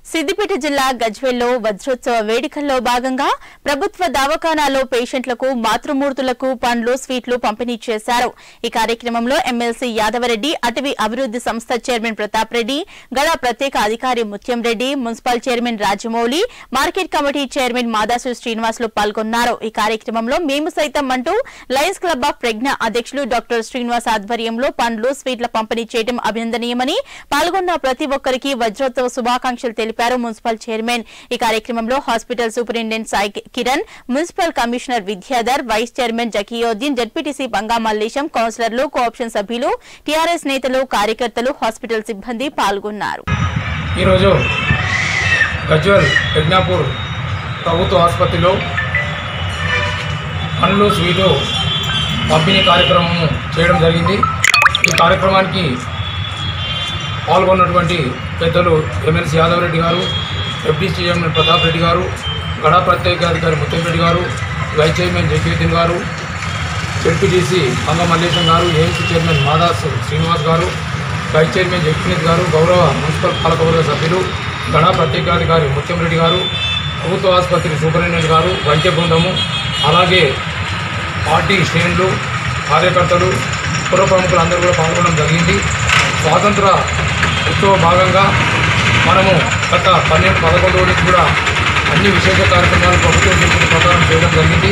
సిద్దిపేట జిల్లా గజ్వేల్లో వజ్రోత్సవ వేడుకల్లో భాగంగా ప్రభుత్వ దవాఖానాలో పేషెంట్లకు మాతృమూర్తులకు పండ్లు స్వీట్లు పంపిణీ చేశారు ఈ కార్యక్రమంలో ఎమ్మెల్సీ యాదవరెడ్డి అటవీ అభివృద్ది సంస్థ చైర్మన్ ప్రతాప్ రెడ్డి గడ ప్రత్యేక అధికారి Mutyam Reddy municipal chairman Rajamouli market committee chairman Madasu Srinivasulu పాల్గొన్నారు ఈ కార్యక్రమంలో మేము సైతం అంటూ లయన్స్ క్లబ్ ఆఫ్ ప్రజ్ఞ అధ్యక్షులు డాక్టర్ శ్రీనివాస్ ఆధ్వర్యంలో పండ్లు స్వీట్ల పంపిణీ చేయడం అభినందనీయమని పాల్గొన్న ప్రతి ఒక్కరికి వజ్రోత్సవ శుభాకాంక్షలు తెలిపారు మున్సిపల్ చైర్మన్ ఈ కార్యక్రమంలో hospital superintendent Sai Kiran municipal commissioner Vidyadhar vice chairman Zakiuddin ZPTC Banga Mallesham కౌన్సిలర్లు కోఆప్షన్ సభ్యులు టీఆర్ఎస్ నేతలు కార్యకర్తలు హాస్పిటల్ సిబ్బంది పాల్గొన్నారు ఈరోజు గజ్వల్ ప్రజ్ఞాపూర్ ప్రభుత్వ ఆసుపత్రిలో పండ్లు స్వీటు పంపిణీ కార్యక్రమం చేయడం జరిగింది ఈ కార్యక్రమానికి పాల్గొన్నటువంటి పెద్దలు ఎమ్మెల్సీ యాదవ్ రెడ్డి గారు ఎఫ్డీసీ చైర్మన్ ప్రతాప్ రెడ్డి గారు గడా ప్రత్యేకాధికారి ముత్యం రెడ్డి గారు వైస్ చైర్మన్ జగీద్దీన్ గారు జడ్పీటీసీ మంగ మల్లేశం గారు ఏఎంసీ చైర్మన్ మాదాస్ శ్రీనివాస్ గారు వైస్ చైర్మన్ జగన్నిత్ గారు గౌరవ మున్సిపల్ పాలకవర్గ సభ్యులు గడా ప్రత్యేకాధికారి ముత్యం రెడ్డి గారు ప్రభుత్వ ఆసుపత్రి సూపరింటెండెంట్ గారు వైద్య బృందము అలాగే పార్టీ శ్రేణులు కార్యకర్తలు పుర ప్రముఖులు అందరూ కూడా పాల్గొనడం జరిగింది స్వాతంత్ర ఉత్సవ భాగంగా మనము గత పన్నెండు పదకొండు నుంచి కూడా అన్ని విశేష కార్యక్రమాలు ప్రభుత్వం చెప్పిన ప్రకారం చేయడం జరిగింది